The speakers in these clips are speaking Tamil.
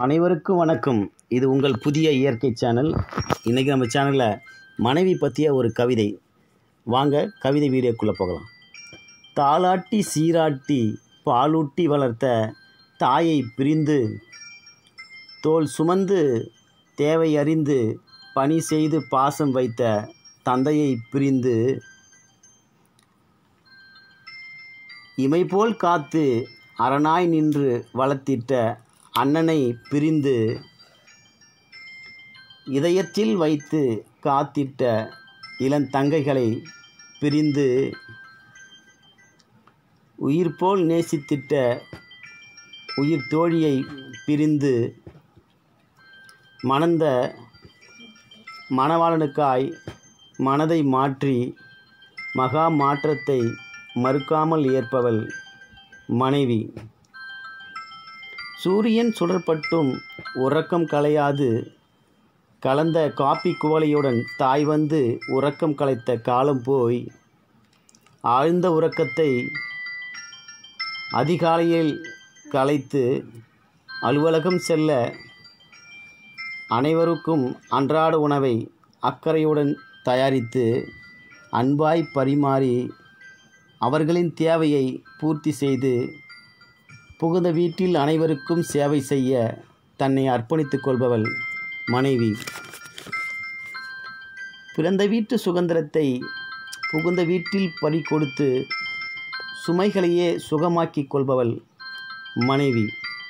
அனைவருக்கும் வணக்கம் இது உங்கள் புதிய இயற்கை சேனல் இன்றைக்கி நம்ம சேனலில் மனைவி பற்றிய ஒரு கவிதை வாங்க கவிதை வீடியோக்குள்ளே போகலாம் தாளாட்டி சீராட்டி பாலூட்டி வளர்த்த தாயை பிரிந்து தோல் சுமந்து தேவை அறிந்து பணி செய்து பாசம் வைத்த தந்தையை பிரிந்து இமைபோல் காத்து அரணாய் நின்று வளர்த்திட்ட அண்ணனை பிரிந்து இதயத்தில் வைத்து காத்திட்ட இளந்தங்கைகளை பிரிந்து உயிர் போல் நேசித்திட்ட உயிர் தோழியை பிரிந்து மணந்த மணவாளனுக்காய் மனதை மாற்றி மகா மாற்றத்தை மறுக்காமல் ஏற்பவள் மனைவி சூரியன் சுடர்பட்டும் உறக்கம் கலையாது கலந்த காப்பி குவளையுடன் தாய் வந்து உறக்கம் கலைத்த காலம் போய் ஆழ்ந்த உறக்கத்தை அதிகாலையில் கலைத்து அலுவலகம் செல்ல அனைவருக்கும் அன்றாட உணவை அக்கறையுடன் தயாரித்து அன்பாய் பரிமாறி அவர்களின் தேவையை பூர்த்தி செய்து புகுந்த வீட்டில் அனைவருக்கும் சேவை செய்ய தன்னை அர்ப்பணித்துக் கொள்பவள் மனைவி பிறந்த வீட்டு சுதந்திரத்தை புகுந்த வீட்டில் பறி கொடுத்து சுமைகளையே சுகமாக்கிக் கொள்பவள் மனைவி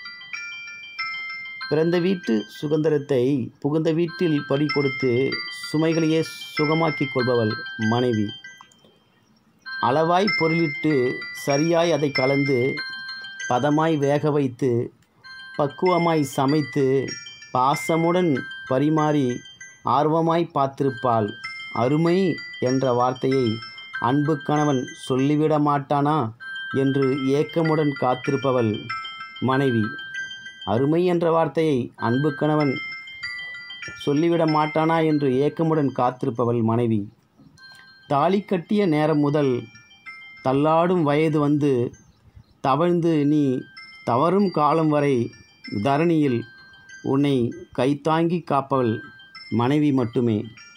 பிறந்த வீட்டு சுதந்திரத்தை புகுந்த வீட்டில் பறி கொடுத்து சுமைகளையே சுகமாக்கிக் கொள்பவள் மனைவி அளவாய் பொருளிட்டு சரியாய் அதை கலந்து பதமாய் வேக வைத்து பக்குவமாய் சமைத்து பாசமுடன் பரிமாறி ஆர்வமாய் பார்த்திருப்பாள் அருமை என்ற வார்த்தையை அன்பு கணவன் சொல்லிவிட மாட்டானா என்று ஏக்கமுடன் காத்திருப்பவள் மனைவி அருமை என்ற வார்த்தையை அன்பு கணவன் சொல்லிவிட மாட்டானா என்று ஏக்கமுடன் காத்திருப்பவள் மனைவி தாலி கட்டிய நேரம் முதல் தள்ளாடும் வயது வந்து தவழ்ந்து நீ தவறும் காலம் வரை தரணியில் உன்னை கைத்தாங்கி காப்பவள் மனைவி மட்டுமே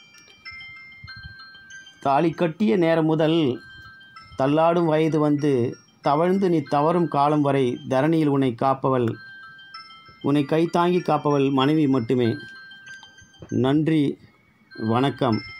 தாலி கட்டிய நேரம் முதல் தள்ளாடும் வயது வந்து தவழ்ந்து நீ தவறும் காலம் வரை தரணியில் உன்னை காப்பவள் உன்னை கைத்தாங்கி காப்பவள் மனைவி மட்டுமே நன்றி வணக்கம்